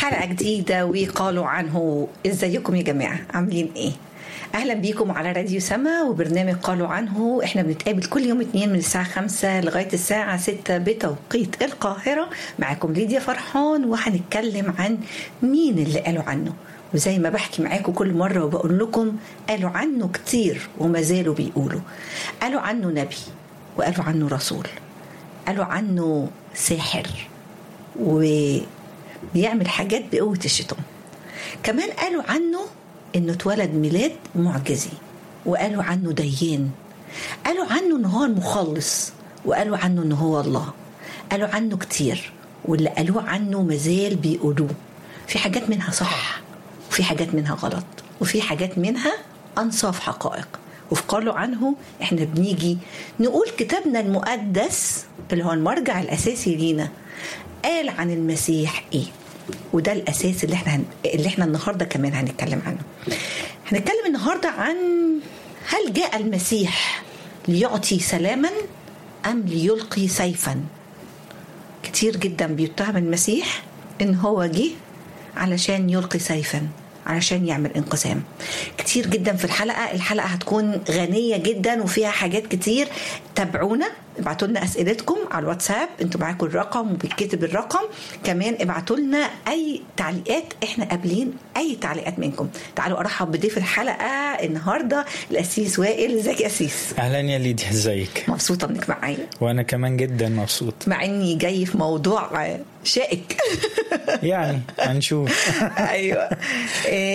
حلقة جديدة وقالوا عنه ازيكم يا جماعة عاملين ايه اهلا بيكم على راديو سما وبرنامج قالوا عنه احنا بنتقابل كل يوم اتنين من الساعة خمسة لغاية الساعة ستة بتوقيت القاهرة معاكم ليديا فرحان وهنتكلم عن مين اللي قالوا عنه وزي ما بحكي معاكم كل مرة وبقول لكم قالوا عنه كتير وما زالوا بيقولوا قالوا عنه نبي وقالوا عنه رسول قالوا عنه ساحر وبيعمل حاجات بقوة الشيطان كمان قالوا عنه انه اتولد ميلاد معجزي وقالوا عنه ديان قالوا عنه ان هو المخلص وقالوا عنه ان هو الله قالوا عنه كتير واللي قالوه عنه مازال بيقولوه في حاجات منها صح وفي حاجات منها غلط وفي حاجات منها انصاف حقائق وفي قالوا عنه احنا بنيجي نقول كتابنا المقدس اللي هو المرجع الاساسي لينا قال عن المسيح ايه وده الاساس اللي احنا هن... اللي احنا النهارده كمان هنتكلم عنه هنتكلم النهارده عن هل جاء المسيح ليعطي سلاما ام ليلقي سيفا كتير جدا بيتهم المسيح ان هو جه علشان يلقي سيفا علشان يعمل انقسام كتير جدا في الحلقه الحلقه هتكون غنيه جدا وفيها حاجات كتير تابعونا ابعتوا لنا اسئلتكم على الواتساب انتوا معاكم الرقم وبيتكتب الرقم كمان ابعتوا لنا اي تعليقات احنا قابلين اي تعليقات منكم تعالوا ارحب بضيف الحلقه النهارده الاسيس وائل ازيك يا اسيس اهلا يا ليديا ازيك مبسوطه انك معايا وانا كمان جدا مبسوط مع اني جاي في موضوع شائك يعني هنشوف ايوه